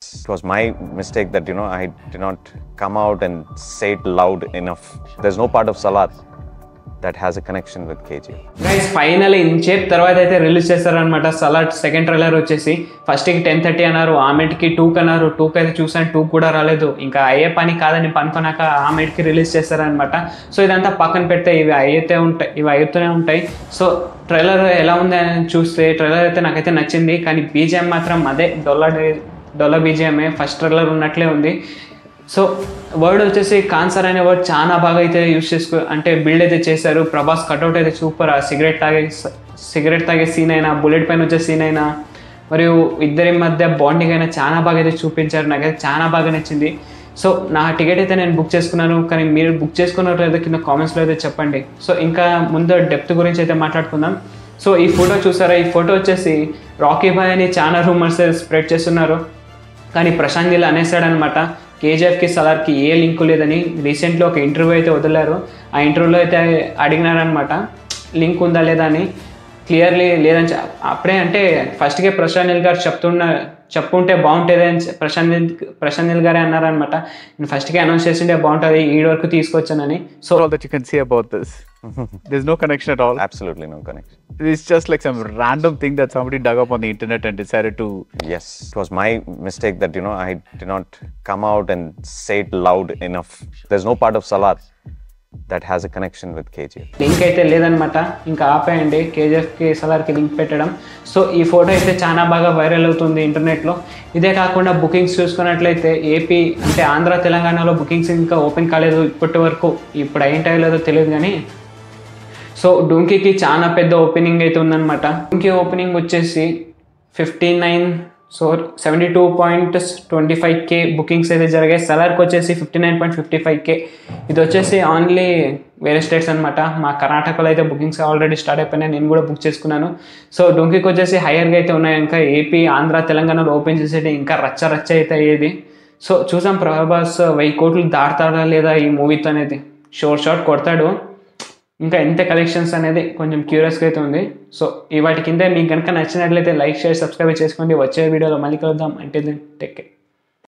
It was my mistake that, you know, I did not come out and say it loud enough. There's no part of Salat that has a connection with KGF. Guys final ఇంచేప్ తర్వాత అయితే release చేస్తారనమాట salad second trailer వచ్చేసి ఫస్ట్కి ten thirty అన్నారు ఆమెట్కి టూకి అన్నారు టూకి అయితే చూసాను టూ కూడా రాలేదు ఇంకా అయ్యే పని కాదని పనుకున్నాక ఆమెట్కి రిలీజ్ చేస్తారనమాట సో ఇదంతా పక్కన పెడితే ఇవి అయితే ఉంటాయి ఇవి అవుతూనే ఉంటాయి సో ట్రైలర్ ఎలా ఉంది అని చూస్తే ట్రైలర్ అయితే నాకైతే నచ్చింది కానీ బీజిఎం మాత్రం అదే డొల్లా డొల్లా బీజిఎంఏ ఫస్ట్ ట్రైలర్ ఉన్నట్లే ఉంది సో వర్డ్ వచ్చేసి కాన్సర్ అనే వర్డ్ చాలా బాగా అయితే యూస్ చేసుకో అంటే బిల్డ్ అయితే చేశారు ప్రభాస్ కట్అవుట్ అయితే సూపర్ ఆ సిగరెట్ తాగే సిగరెట్ తాగే సీన్ అయినా బుల్లెట్ పైన వచ్చే సీన్ అయినా మరియు ఇద్దరి మధ్య బాండింగ్ అయినా చాలా బాగా అయితే చూపించారు నాకైతే చాలా బాగా నచ్చింది సో నా టికెట్ అయితే నేను బుక్ చేసుకున్నాను కానీ మీరు బుక్ చేసుకున్నారో లేదో కింద కామెంట్స్లో అయితే చెప్పండి సో ఇంకా ముందు డెప్త్ గురించి అయితే మాట్లాడుకుందాం సో ఈ ఫోటో చూసారా ఈ ఫోటో వచ్చేసి రాకీ బాయ్ అని చాలా రూమర్స్ స్ప్రెడ్ చేస్తున్నారు కానీ ప్రశాంత్ నీల్ అనేసాడనమాట కేజీఎఫ్కి సలార్కి ఏ లింకు లేదని రీసెంట్లీ ఒక ఇంటర్వ్యూ అయితే వదిలారు ఆ ఇంటర్వ్యూలో అయితే అడిగినారనమాట లింక్ ఉందా లేదా అని క్లియర్లీ లేదని చె- అప్పుడే అంటే ఫస్ట్కే ప్రశాంత్ నీల్ గారు చెప్తున్న చెప్పుంటే బాగుంటుంది అని చె- ప్రశాంత్ నీల్ ప్రశాంత్ నీల్ గారే అన్నారనమాట నేను ఫస్ట్కే అనౌన్స్ చేసింటే బాగుంటుంది ఈ వరకు తీసుకొచ్చానని so all that you can say about this. There's no connection at all. Absolutely no connection. It's just like some random thing that somebody dug up on the internet and decided to. Yes, it was my mistake that, you know, I did not come out and say it loud enough. There's no part of Salat that has a connection with KGF. Link అయితే లేదనమాట ఇంకా ఆపేయండి కేజీఎఫ్కి సలార్కి link పెట్టడం so ఈ photo అయితే చాలా బాగా వైరల్ అవుతుంది ఇంటర్నెట్లో ఇదే కాకుండా బుకింగ్స్ చూసుకున్నట్లయితే ఏపీ అంటే ఆంధ్ర తెలంగాణలో బుకింగ్స్ ఇంకా ఓపెన్ కాలేదు ఇప్పటి వరకు ఇప్పుడు అయింటాయో లేదో తెలియదు కానీ సో డుంకీకి చాలా పెద్ద ఓపెనింగ్ అయితే ఉందన్నమాట డుంకీ ఓపెనింగ్ వచ్చేసి fifty nine so seventy two point twenty five K bookings అయితే జరిగాయి సలార్కి వచ్చేసి fifty nine point fifty five K ఇది వచ్చేసి ఓన్లీ వేరే స్టేట్స్ అనమాట మా కర్ణాటకలో అయితే బుకింగ్స్ ఆల్రెడీ స్టార్ట్ అయిపోయినాయి నేను కూడా బుక్ చేసుకున్నాను సో డుంకీకి వచ్చేసి హైయర్గా అయితే ఉన్నాయి ఇంకా ఏపీ ఆంధ్ర తెలంగాణలో ఓపెన్ చేసేటి ఇంకా రచ్చ రచ్చ అయితే అయ్యేది సో చూసాం ప్రభాస్ వెయ్యి కోట్లు దాటుతాడా లేదా ఈ మూవీతో అనేది షోర్ షాట్ కొడతాడు ఇంకా ఎంత కలెక్షన్స్ అనేది కొంచెం క్యూరియస్గా అయితే ఉంది సో ఈ వాటి కింద మీకు కనుక నచ్చినట్లయితే లైక్ షేర్ సబ్స్క్రైబ్ చేసుకోండి వచ్చే వీడియోలో మళ్ళీ కలుద్దాం అంటే టెక్ కేర్